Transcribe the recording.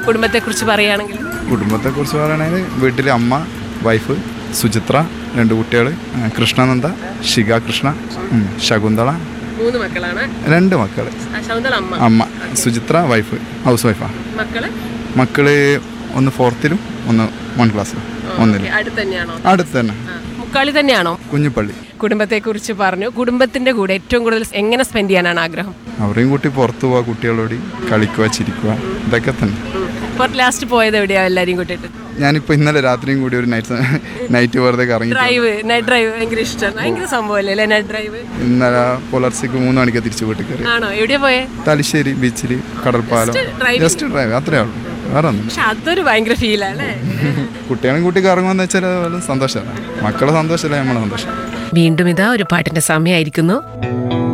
കുടുംബത്തെ കുറിച്ച് പറയുകയാണെങ്കിൽ കുടുംബത്തെക്കുറിച്ച് പറയുകയാണെങ്കിൽ വീട്ടിൽ അമ്മ വൈഫ് സുചിത്ര രണ്ട് കുട്ടികൾ കൃഷ്ണനന്ദ ശിഖ കൃഷ്ണ ഉം, ശകുന്തള മൂന്ന് മക്കളാണ് രണ്ട് മക്കൾ ശൗന്തള അമ്മ അമ്മ സുചിത്ര വൈഫ് ഹൗസ് വൈഫാണ് മക്കള് മക്കള് ഒന്ന് ഫോർത്തിലും ഒന്ന് വൺ ക്ലാസ്സിലും ഒന്നിലും അടുത്ത് തന്നെയാണോ അടുത്ത് തന്നെ മുക്കാളി തന്നെയാണോ കുഞ്ഞിപ്പള്ളി കുടുംബത്തെ കുറിച്ച് പറഞ്ഞു കുടുംബത്തിന്റെ കൂടെ ഏറ്റവും കൂടുതൽ എങ്ങനെ സ്പെൻഡ് ചെയ്യാനാണ് ആഗ്രഹം അവരെയും കൂട്ടി പുറത്തു പോവാ കുട്ടികളോട് കളിക്കുക ചിരിക്കുക ഇതൊക്കെ തന്നെ ഇപ്പോൾ ലാസ്റ്റ് പോയത് എവിടെയാ എല്ലാരെയും കൂട്ടിയിട്ട് ഞാനിപ്പോൾ ഇന്നലെ രാത്രിയും കൂടി ഒരു നൈറ്റ് നൈറ്റ് വെറുതെ കറങ്ങി ഡ്രൈവ് നൈറ്റ് ഡ്രൈവ് ഭയങ്കര ഇഷ്ടം ഭയങ്കര സംഭവമല്ലേ അല്ലേ നൈറ്റ് ഡ്രൈവ് ഇന്നലെ പുലർച്ചയ്ക്ക് മൂന്ന് മണിക്ക് തിരിച്ചു വീട്ടിൽ കയറി ആണോ എവിടെയാ പോയേ തലശ്ശേരി ബീച്ചിൽ കടൽപ്പാലം driving. ജസ്റ്റ് ഡ്രൈവ് അത്രേ ഉള്ളൂ വേറെ ഒന്നും പക്ഷെ അതൊരു ഭയങ്കര ഫീലാ അല്ലേ കുട്ടികളും കൂട്ടി കറങ്ങുമെന്ന് വെച്ചാൽ അത് സന്തോഷമല്ല മക്കളെ സന്തോഷമല്ല നമ്മളെ സന്തോഷം വീണ്ടും ഇതാ ഒരു പാട്ടിന്റെ സമയമായിരിക്കുന്നു